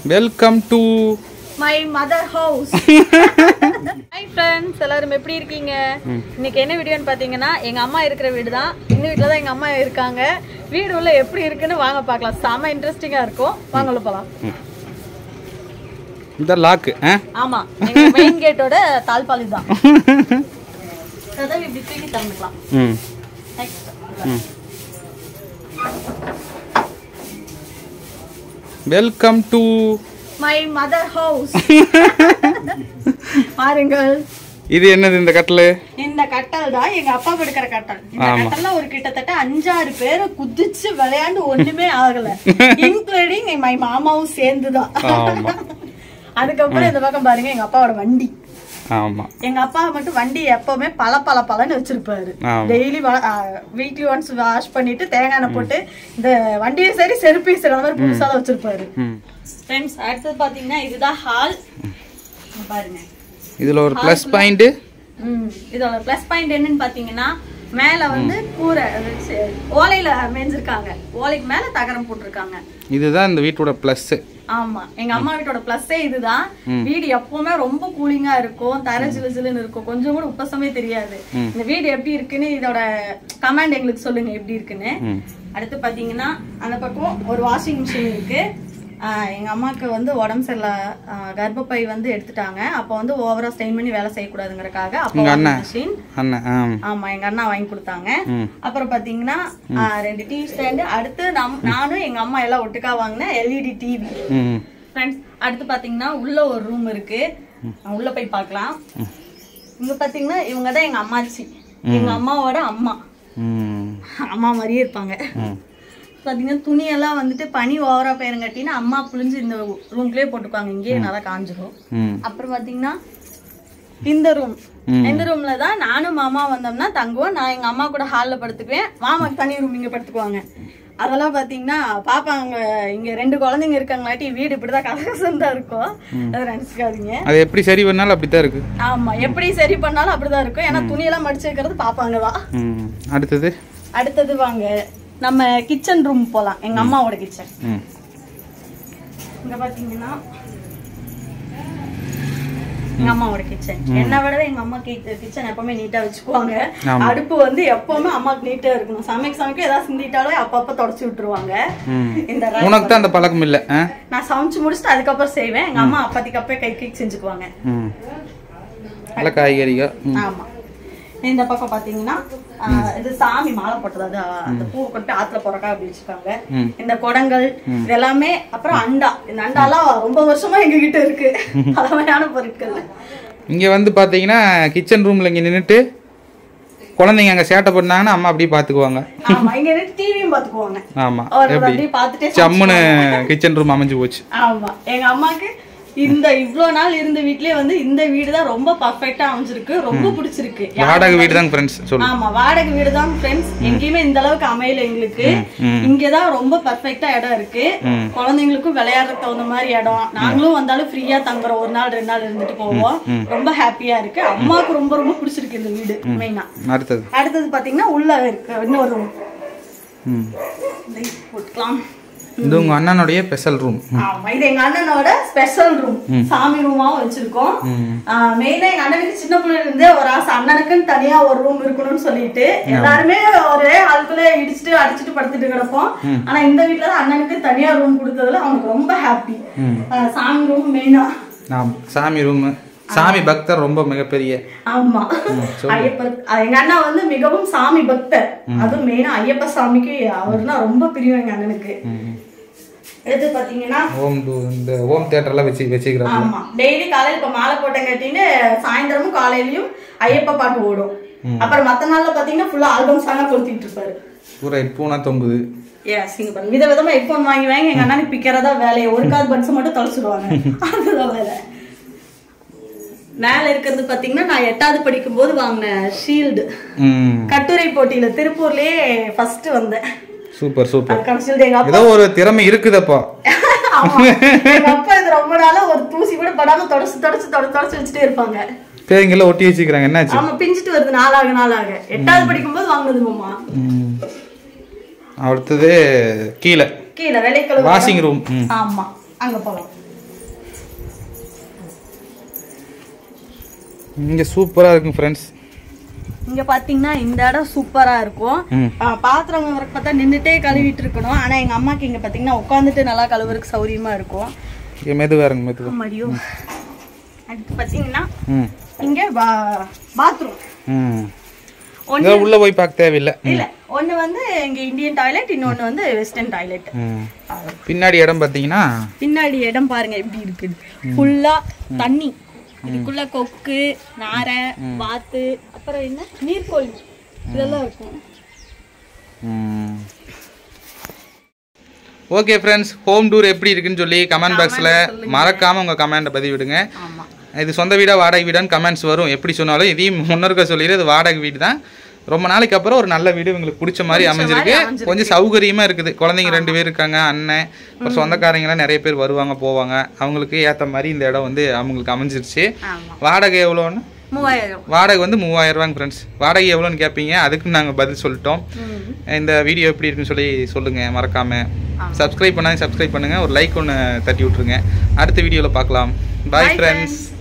Welcome to my mother house hi friends எல்லாரும் எப்படி இருக்கீங்க இன்னைக்கு என்ன வீடியோன்னு பார்த்தீங்கன்னா எங்க அம்மா இருக்கிற வீடு தான் இந்த வீட்டில் தான் எங்க அம்மா இருக்காங்க வீடு உள்ள எப்படி இருக்குன்னு வாங்க பார்க்கலாம் செம இன்ட்ரெஸ்டிங்கா இருக்கும் வாங்க உள்ள போலாம் இந்த லாக்கு ஆ ஆமா எங்க மெயின் கேட்டோட தாழ்பால் தான் கதவு இப்படி தூக்கி திறந்துக்கலாம் ம் நெக்ஸ்ட் ம் welcome to my mother house பாருங்கள் இது என்னது இந்த கட்டில் இந்த கட்டல் தான் எங்க அப்பா படுக்கிற கட்டல் இந்த ஆமா. கட்டல்ல ஒரு கிட்டத்தட்ட அஞ்சாறு பேரை குதிச்சு விளையாண்டு ஒண்ணுமே ஆகல இன்க்ளூடிங் மை மாமாவும் சேர்ந்துதான் ஆமா அதுக்கப்புறம் இந்த பக்கம் பாருங்க எங்க அப்பாவோட வண்டி ஆமா எங்க அப்பா மட்டும் வண்டி எப்பவுமே பல பல பலன்னு வச்சிருப்பாரு ஆமா. டெய்லி வீக்லி ஒன்ஸ் வாஷ் பண்ணிட்டு தேங்காய் எண்ணெய் போட்டு இந்த வண்டியும் சரி செருப்பையும் சரி அந்த மாதிரி புதுசா தான் வச்சிருப்பாரு ம் ஃப்ரெண்ட்ஸ் அடுத்தது பாத்தீங்கன்னா இதுதான் ஹால் பாருங்க இதில் ஒரு ப்ளஸ் பாயிண்ட்டு ம் இதோட ப்ளஸ் பாயிண்ட் என்னன்னு பாத்தீங்கன்னா மேல வந்து கூரை அது சே- ஓலையில மேய்ஞ்சிருக்காங்க ஓலைக்கு மேல தகரம் போட்டிருக்காங்க இதுதான் இந்த வீட்டோட ப்ளஸ்ஸு ஆமா எங்க அம்மா வீட்டோட பிளஸ்ஸே இதுதான் வீடு எப்பவுமே ரொம்ப கூலிங்கா இருக்கும் தர ஜிலு ஜிலுன்னு இருக்கும் கொஞ்சம் கூட உப்பசமே தெரியாது இந்த வீடு எப்படி இருக்குன்னு இதோட கமெண்ட் எங்களுக்கு சொல்லுங்க எப்படி இருக்குன்னு ம் அடுத்து பாத்தீங்கன்னா அந்த பக்கம் ஒரு வாஷிங் மிஷின் இருக்கு ஆஹ் எங்க அம்மாக்கு வந்து உடம்பு சரியில்ல ஆஹ் கர்ப்பப்பை வந்து எடுத்துட்டாங்க அப்போ வந்து ஓவரா ஸ்டெயின் பண்ணி வேலை செய்யக்கூடாதுங்கறக்காக அப்போ உங்க அண்ணன்? மிஷின் அண்ணன் ஆ ஆமா எங்க அண்ணா வாங்கி கொடுத்தாங்க ம் அப்புறம் பாத்தீங்கன்னா ஆஹ் ரெண்டு டிவி ஸ்டாண்டு அடுத்து நம் நானும் எங்க அம்மா எல்லாம் ஒட்டுக்கா வாங்கின எல்இடி டிவி ம் ஃப்ரெண்ட்ஸ் அடுத்து பாத்தீங்கன்னா உள்ள ஒரு ரூம் இருக்கு நான் உள்ள போய் பார்க்கலாம் இங்க பாத்தீங்கன்னா இவங்க தான் எங்க அம்மாச்சி எங்க அம்மாவோட அம்மா ம் அம்மா மாதிரியே இருப்பாங்க ம் பாத்தீங்கன்னா துணியெல்லாம் வந்துட்டு பனி ஓவரா பெயருங்காட்டினா அம்மா புழிஞ்சு இந்த ரூம்குள்ளேயே போட்டுக்குவாங்க இங்கேயே நல்லா காஞ்சிரும் ம் அப்புறம் பாத்தீங்கன்னா இந்த ரூம் இந்த ரூம்ல தான் நானும் மாமா வந்தோம்னா தங்குவோம் நான் எங்க அம்மா கூட ஹால்ல படுத்துக்குவேன் மாமாக்கு தனி ரூம் இங்க படுத்துக்குவாங்க அதெல்லாம் பாத்தீங்கன்னா பாப்பாங்க இங்க ரெண்டு குழந்தைங்க இருக்காங்களாட்டி வீடு இப்படிதான் கலகசம் தான் இருக்கும் அதை நினைச்சுக்காதீங்க அது எப்படி சரி பண்ணாலும் அப்படி தான் இருக்கு ஆமா எப்படி சரி பண்ணாலும் அப்படிதான் இருக்கும் ஏன்னா துணியெல்லாம் மடிச்சு வைக்கிறது பாப்பாங்க தான் ம் அடுத்தது அடுத்தது வாங்க நம்ம கிச்சன் ரூம் போலாம் எங்க அம்மாவோட கிச்சன் ம் இங்க பாத்தீங்கன்னா எங்க அம்மாவோட கிச்சன் என்ன விடவே எங்க அம்மா கிச்சன் எப்பவுமே நீட்டா வச்சுக்குவாங்க ஆமா. அடுப்பு வந்து எப்பவுமே அம்மாக்கு நீட்டா இருக்கணும் சமைக்க சமைக்க ஏதாவது சிந்திட்டாலே அப்பப்ப தொடச்சு விட்டுருவாங்க ம் இந்த ர- உனக்கு தான் அந்த பழக்கம் இல்லை ஆ நான் சமைச்சு முடிச்சுட்டு அதுக்கப்புறம் செய்வேன் எங்க அம்மா அப்பத்திக்கு அப்பே கை கை செஞ்சுக்குவாங்க ம் நல்ல காய்கறிகள் ம் ஆமா இந்த பக்கம் பாத்தீங்கன்னா ஆஹ், இது சாமி மாலை போட்டது அது அந்த பூ கொண்டு போய் ஆத்துல போறக்கா அப்படி வச்சுக்காங்க ம். இந்த குடங்கள் இது எல்லாமே அப்புறம் அண்டா இந்த அண்டாலாம் ரொம்ப வருஷமா எங்க கிட்ட இருக்கு பழமையான பொருட்கள் இங்கே வந்து பார்த்தீங்கன்னா கிச்சன் ரூமில் இங்கே நின்றுட்டு குழந்தைங்க அங்கே சேட்டை பண்ணாங்கன்னா அம்மா அப்படியே பார்த்துக்குவாங்க ஆமா இங்க டிவியும் பாத்துக்குவாங்க ஆமாம் அவர் எப்படி அப்படியே பார்த்துட்டே சம்முன்னு கிச்சன் ரூம் அமைஞ்சு போச்சு ஆமா எங்க அம்மாக்கு இந்த இவ்ளோ நாள் இருந்த வீட்லயே வந்து இந்த வீடு தான் ரொம்ப பர்ஃபெக்ட்டா அமைஞ்சிருக்கு ரொம்ப பிடிச்சிருக்கு வாடகை வீடு தாங்க ஃப்ரெண்ட்ஸ் சொல்லு ஆமா வாடகை வீடு தான் ஃப்ரெண்ட்ஸ் எங்கேயுமே இந்த அளவுக்கு அமையல எங்களுக்கு இங்கதான் ரொம்ப பர்ஃபெக்ட்டா இடம் இருக்கு குழந்தைங்களுக்கும் விளையாடுறதுக்கு தகுந்த மாதிரி இடம் நாங்களும் வந்தாலும் ஃப்ரீயா தங்குறோம் ஒரு நாள் ரெண்டு நாள் இருந்துட்டு போவோம் ரொம்ப ஹாப்பியா இருக்கு அம்மாவுக்கு ரொம்ப ரொம்ப பிடிச்சிருக்கு இந்த வீடு மெயினா அடுத்தது அடுத்தது பாத்தீங்கன்னா உள்ள இருக்கு இன்னொரு ரூம் ம் போட்டுக்கலாம் இது உங்கள் அண்ணனுடைய ஸ்பெஷல் ரூம் ஆமா இது எங்க அண்ணனோட ஸ்பெஷல் ரூம் சாமி ரூமாவும் வச்சிருக்கோம் மெயினா எங்க அண்ணனுக்கு சின்ன பிள்ளைல இருந்தே ஒரு ஆசை அண்ணனுக்குன்னு தனியா ஒரு ரூம் இருக்கணும்னு சொல்லிட்டு எல்லாருமே ஒரே ஆளுக்குள்ள இடிச்சுட்டு அடிச்சுட்டு படுத்துட்டு கிடப்போம் ஆனா இந்த வீட்டுல தான் அண்ணனுக்கு தனியா ரூம் கொடுத்ததுல அவனுக்கு ரொம்ப ஹாப்பி சாமி ரூம் மெயினா ஆமாம் சாமி ரூமு சாமி பக்தர் ரொம்ப மிகப்பெரிய ஆமா ஐயப்பர் அஹ் எங்க அண்ணா வந்து மிகவும் சாமி பக்தர் அதுவும் மெயினா ஐயப்ப சாமிக்கு அவர்னா ரொம்ப பிரியம் எங்க அண்ணனுக்கு எடுத்து பாத்தீங்கன்னா ஹோம் இந்த ஹோம் தேட்டர்லாம் வச்சு வச்சுக்கிறாங்க ஆமா டெய்லி காலையில இப்ப மாலை போட்டங்காட்டின்னு சாயந்தரமும் காலையிலயும் ஐயப்ப பாட்டு ஓடும் அப்புறம் மத்த நாள்ல பாத்தீங்கன்னா ஃபுல்லா ஆல்பம் சாங்கா கொளுத்திட்டு இருப்பாரு பூரா ஹெட்ஃபோனாக தொங்குது எஸ் இங்க பாருங்க வித விதமா ஹெட்போன் வாங்கி வாங்கி எங்க அண்ணனுக்கு பிக்கிறதா வேலையை ஒரு கால் பட்ஸ் மட்டும் தொலைச்சிடுவாங்க அதுதான் வேலை மேல இருக்கிறது பாத்தீங்கன்னா நான் எட்டாவது படிக்கும் போது வாங்கின ஷீல்டு ம் கட்டுரை போட்டியில திருப்பூர்லயே ஃபர்ஸ்ட் வந்தேன் சூப்பர் சூப்பர் அதுக்கான ஷீல்டு எங்க அப்பா ஏதோ ஒரு திறமை இருக்குதப்பா ஆமா. எங்க அப்பா இது ரொம்ப நாளா ஒரு தூசி கூட படாம தொடச்சு தொடச்சு தொடச்சு தொடச்சு வச்சுட்டே இருப்பாங்க பேருங்கெல்லாம் ஒட்டி வச்சுக்கிறாங்க என்னாச்சு ஆமா பிஞ்சிட்டு வருது நாளாக நாளாக எட்டாவது படிக்கும் போது வாங்கினது மாமா ம். அடுத்தது கீழே கீழே விலைக்கழுவு வாஷிங் ரூம் ம் ஆமா அங்க போலாம் இங்கே சூப்பராக இருக்கும் ஃப்ரெண்ட்ஸ் இங்க பாத்தீங்கன்னா இந்த இடம் சூப்பரா இருக்கும் ம் ஆ, பாத்திரம் வரக்கு பார்த்தா நின்னுட்டே கழுவிட்டு இருக்கணும் ஆனா எங்க அம்மாக்கு இங்க பாத்தீங்கன்னா உட்காந்துட்டு நல்லா கழுவுறதுக்கு சௌரியமா இருக்கும் இங்கே மெதுவாக இருங்க மெதுவாக மடியும் அடுத்து பாத்தீங்கன்னா ம் இங்க பாத்ரூம் ம் ஒண்ணு இதெல்லாம் உள்ளே போய் பார்க்க தேவையில்லை இல்ல ஒண்ணு வந்து இங்க இந்தியன் டாய்லெட் இன்னொன்னு வந்து வெஸ்டர்ன் டாய்லெட் ம் பின்னாடி இடம் பார்த்தீங்கன்னா பின்னாடி இடம் பாருங்க எப்படி இருக்குது ஃபுல்லா தண்ணி இதுக்குள்ள கொக்கு நாரை வாத்து அப்புறம் என்ன நீர்க்கோழி இதெல்லாம் இருக்கும் ஓகே ஃப்ரெண்ட்ஸ் ஹோம் டூர் எப்படி இருக்குன்னு சொல்லி கமெண்ட் பாக்ஸில் மறக்காமல் உங்கள் கமெண்ட்டை பதிவிடுங்க ஆமா இது சொந்த வீடா வாடகை வீடான்னு கமெண்ட்ஸ் வரும் எப்படி சொன்னாலும் இதையும் முன்னருக்க சொல்லிடு இது வாடகை வீடு தான் ரொம்ப நாளைக்கு அப்புறம் ஒரு நல்ல வீடு உங்களுக்கு பிடிச்ச மாதிரி அமைஞ்சிருக்கு கொஞ்சம் சௌகரியமா இருக்குது குழந்தைங்க ரெண்டு பேர் இருக்காங்க அண்ணன் அப்புறம் சொந்தக்காரங்களாம் நிறைய பேர் வருவாங்க போவாங்க அவங்களுக்கு ஏற்ற மாதிரி இந்த இடம் வந்து அவங்களுக்கு அமைஞ்சிருச்சு ஆமா வாடகை எவ்வளோன்னு மூவாயிரம் வாடகை வந்து மூவாயிரம் ரூபாங்க ஃப்ரெண்ட்ஸ் வாடகை எவ்வளோன்னு கேட்பீங்க அதுக்கு நாங்கள் பதில் சொல்லிட்டோம் ம். இந்த வீடியோ எப்படி இருக்குன்னு சொல்லி சொல்லுங்கள் மறக்காமல் சப்ஸ்கிரைப் பண்ணாங்க சப்ஸ்கிரைப் பண்ணுங்கள் ஒரு லைக் ஒன்று தட்டி விட்ருங்க அடுத்த வீடியோவில் பார்க்கலாம் பாய் ஃப்ரெண்ட்ஸ்